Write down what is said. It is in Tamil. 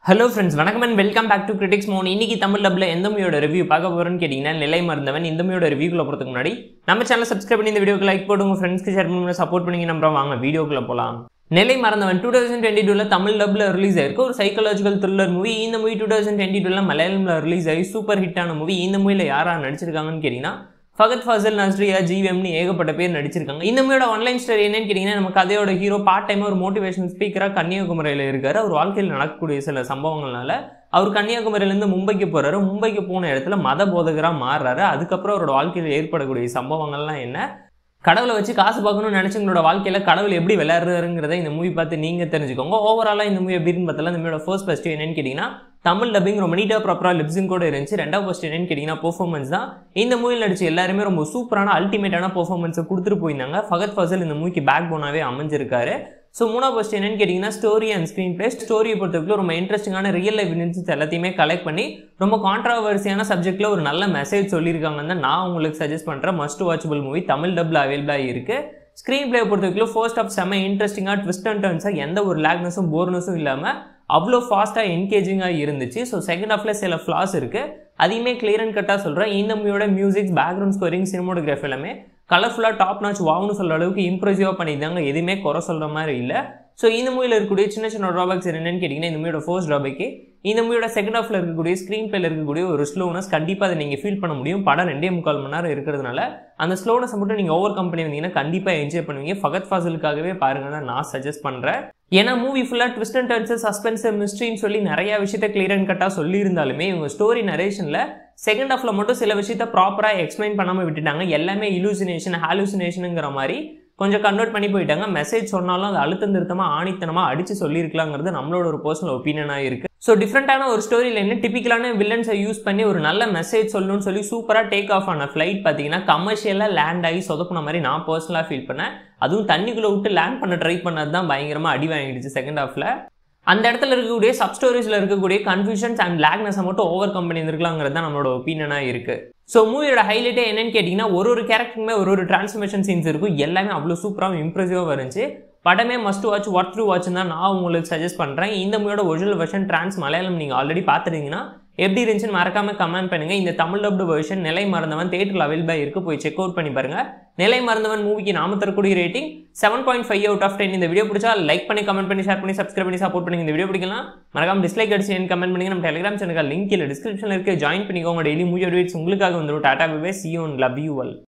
ஹலோ ஃப்ரெண்ட்ஸ் வணக்கம் and welcome back to critics மோன் இன்னைக்கு தமிழ் டப்ல எந்த மூவியோட ரிவ்யூ பார்க்க போறோம்னு கேட்டிங்கன்னா நிலை மறந்தவன் இந்த மூவியோட ரிவ்யூக்குள்ள போகிறதுக்கு முன்னாடி நம்ம சேனல் சப்ஸ்கிரைப் பண்ணி இந்த வீடியோக்கு லைக் போட்டு உங்கள் ஃப்ரெண்ட்ஸ்க்கு ஷேர் பண்ணி சப்போர்ட் பண்ணி நம்புறோம் வாங்க வீடியோக்குள்ள போகலாம் நிலை மறந்தவன் டூ தௌசண்ட் டுவெண்ட்டி டூவில் தமிழ் டப்ல ரிலீஸ் ஆயிருக்கு ஒரு சைக்காலஜிக்கல் த்ரில்லர் மூவி இந்த மூவி டூ தௌசண்ட் டுவெண்ட்டி டூவில் மலையாளம்ல ரிலீஸ் ஆகி சூப்பர் ஹிட்டான மூவி இந்த மூவியில் யாரா நடிச்சிருக்காங்கன்னு கேட்டிங்கன்னா ஃபகத் ஃபாசல் நஸ்ரியா ஜிவிஎம்னு ஏகப்பட்ட பேர் நடிச்சிருக்காங்க இந்த மூவியோட ஆன்லைன் ஸ்டோரி என்னன்னு கேட்டிங்கன்னா நம்ம கதையோட ஹீரோ பார்ட் டைம் ஒரு மோட்டிவேஷன் ஸ்பீக்கராக கன்னியாகுமரியில் இருக்காரு அவர் வாழ்க்கையில் நடக்கக்கூடிய சில சம்பவங்கள்னால அவர் கன்னியாகுமரியிலேருந்து மும்பைக்கு போறாரு மும்பைக்கு போன இடத்துல மத போதகராக மாறுறாரு அதுக்கப்புறம் அவரோட வாழ்க்கையில் ஏற்படக்கூடிய சம்பவங்கள்லாம் என்ன கடவுளை வச்சு காசு பார்க்கணும்னு நினைச்சவங்களோட வாழ்க்கையில கடவுள் எப்படி விளையாடுறதுங்கிறத இந்த மூவி பார்த்து நீங்க தெரிஞ்சுக்கோங்க ஓவராலா இந்த மூவி எப்படின்னு பார்த்தா இந்த மூவியோட ஃபர்ஸ்ட் ஃபர்ஸ்ட் என்னன்னு கேட்டீங்கன்னா தமிழ் டப்பிங் ரொம்ப நீட்டா ப்ராப்பரா லிப்ஸிங் கூட இருந்துச்சு ரெண்டாவது ஃபர்ஸ்ட் என்னன்னு கேட்டீங்கன்னா பெர்ஃபார்மன்ஸ் தான் இந்த மூவியில் நடிச்ச எல்லாருமே ரொம்ப சூப்பரான அல்டிமேட்டான பெர்ஃபார்மன்ஸை கொடுத்துட்டு போயிருந்தாங்க ஃபகத் ஃபசல் இந்த மூவிக்கு பேக் போனாவே அமைஞ்சிருக்காரு ஸோ மூணாவது ஃபர்ஸ்ட் என்னன்னு கேட்டிங்கன்னா ஸ்டோரி அண்ட் ஸ்க்ரீன் பிளே ஸ்டோரியை பொறுத்தவரைக்கும் ரொம்ப இன்ட்ரெஸ்டிங்கான ரியல் லைஃப் இன்சிடென்ட்ஸ் எல்லாத்தையுமே கலெக்ட் பண்ணி ரொம்ப கான்ட்ராவர்சியான சப்ஜெக்ட்ல ஒரு நல்ல மெசேஜ் சொல்லியிருக்காங்கன்னு தான் நான் உங்களுக்கு சஜஸ்ட் பண்ணுறேன் மஸ்ட் வாட்சபிள் மூவி தமிழ் டப்பில் அவைலபிளாக இருக்கு ஸ்க்ரீன் பிளே பொறுத்தவரைக்கும் ஃபர்ஸ்ட் ஆஃப் செம்ம இன்ட்ரெஸ்டிங்காக ட்விஸ்ட் அண்ட் டர்ன்ஸாக எந்த ஒரு லேக்னஸும் போர்னஸும் இல்லாமல் அவ்வளோ ஃபாஸ்ட்டாக என்கேஜிங்காக இருந்துச்சு ஸோ செகண்ட் ஹாஃபில் சில ஃப்ளாஸ் இருக்குது அதையுமே கிளியர் அண்ட் கட்டாக சொல்கிறேன் இந்த மூவியோட மியூசிக் பேக்ரவுண்ட் ஸ்கோரிங் சினிமோட்டோகிராஃபி எல்லாமே கலர்ஃபுல்லாக டாப் நாச் வாவ்னு சொல்கிற அளவுக்கு இம்ப்ரெசிவாக பண்ணியிருந்தாங்க எதுவுமே குறை சொல்கிற மாதிரி இல்லை ஸோ இந்த மூவியில் இருக்கக்கூடிய சின்ன சின்ன ட்ராபேக்ஸ் என்னென்னு கேட்டிங்கன்னா இந்த மூவியோட ஃபர்ஸ்ட் ட்ராபேக்கு இந்த மூவியோட செகண்ட் ஹாஃபில் இருக்கக்கூடிய ஸ்க்ரீன் பிளேல இருக்கக்கூடிய ஒரு ஸ்லோனஸ் கண்டிப்பாக அதை நீங்கள் ஃபீல் பண்ண முடியும் படம் ரெண்டே முக்கால் மணி நேரம் இருக்கிறதுனால அந்த ஸ்லோனஸை மட்டும் நீங்கள் ஓவர் கம் பண்ணி வந்தீங்கன்னா கண்டிப்பாக என்ஜாய் பண்ணுவீங்க ஃபகத் ஃபாசிலுக்காகவே பாருங்க தான் நான் சஜஸ்ட் பண்ணுறேன் ஏன்னா மூவி ஃபுல்லாக ட்விஸ்ட் அண்ட் டர்ன்ஸ் சஸ்பென்ஸ் மிஸ்ட்ரின்னு சொல்லி நிறைய விஷயத்த கிளியர் அண்ட் கட்டாக சொல்லியிருந்தாலுமே இவங்க ஸ்டோரி நரேஷனில் செகண்ட் ஹாஃப்ல மட்டும் சில விஷயத்த ப்ராப்பராக எக்ஸ்பிளைன் பண்ணாமல் விட்டுட்டாங்க எல்லாமே இலூசினேஷன் ஹாலுசினேஷனுங்கிற மாதிரி கொஞ்சம் கன்வெர்ட் பண்ணி போயிட்டாங்க மெசேஜ் சொன்னாலும் அது அழுத்தம் திருத்தமாக ஆணித்தனமாக அடித்து சொல்லியிருக்கலாங்கிறது நம்மளோட ஒரு பர்சனல் ஒப்பீனியனாக இருக்குது ஸோ டிஃப்ரெண்ட்டான ஒரு ஸ்டோரி லைன் டிப்பிக்கலான வில்லன்ஸை யூஸ் பண்ணி ஒரு நல்ல மெசேஜ் சொல்லணும்னு சொல்லி சூப்பராக டேக் ஆஃப் ஆன ஃப்ளைட் பார்த்தீங்கன்னா கமர்ஷியலாக லேண்ட் ஆகி சொதப்புன மாதிரி நான் பர்சனலாக ஃபீல் பண்ணேன் அதுவும் தண்ணிக்குள்ளே விட்டு லேண்ட் பண்ண ட்ரை பண்ணது தான் பயங்கரமாக அடி வாங்கிடுச்சு செகண்ட் ஹாஃபில் அந்த இடத்துல இருக்கக்கூடிய சப் ஸ்டோரிஸில் இருக்கக்கூடிய கன்ஃபியூஷன்ஸ் அண்ட் லேக்னஸை மட்டும் ஓவர் கம் பண்ணியிருந்துருக்கலாங்கிறது தான் நம்மளோட ஒப்பீனியனாக இருக்குது ஸோ மூவியோட ஹைலைட்டே என்னன்னு கேட்டிங்கன்னா ஒரு ஒரு கேரக்டருமே ஒரு ஒரு டிரான்ஸ்ஃபர்மேஷன் சீன்ஸ் இருக்கும் எல்லாமே அவ்வளோ சூப்பராகவும் இம்ப்ரெசிவாக இருந்துச்சு படமே must watch work through watch தான் நான் உங்களுக்கு சஜஸ்ட் பண்ணுறேன் இந்த மூவியோட ஒரிஜினல் வெர்ஷன் டிரான்ஸ் மலையாளம் நீங்கள் ஆல்ரெடி பார்த்துருந்தீங்கன்னா எப்படி இருந்துச்சுன்னு மறக்காம கமெண்ட் பண்ணுங்க இந்த தமிழ் டப்டு வெர்ஷன் நிலை மறந்தவன் தேட்டரில் அவைலபிளாக இருக்கு போய் செக் அவுட் பண்ணி பாருங்க நிலை மறந்தவன் மூவிக்கு நாம தரக்கூடிய rating seven point five out of ten இந்த வீடியோ பிடிச்சா லைக் பண்ணி கமெண்ட் பண்ணி ஷேர் பண்ணி சப்ஸ்கிரைப் பண்ணி சப்போர்ட் பண்ணி இந்த வீடியோ பிடிக்கலாம் மறக்காம டிஸ்லைக் அடிச்சு கமெண்ட் பண்ணி நம்ம டெலிகிராம் சேனல் லிங்க் இல்லை டிஸ்கிரிப்ஷனில் இருக்க ஜாயின் பண்ணிக்கோங்க டெய்லி மூவி அப்டேட்ஸ் உங்களுக்காக வந்துடும் டாடா பிவே சி ஒன் லவ் யூ வல்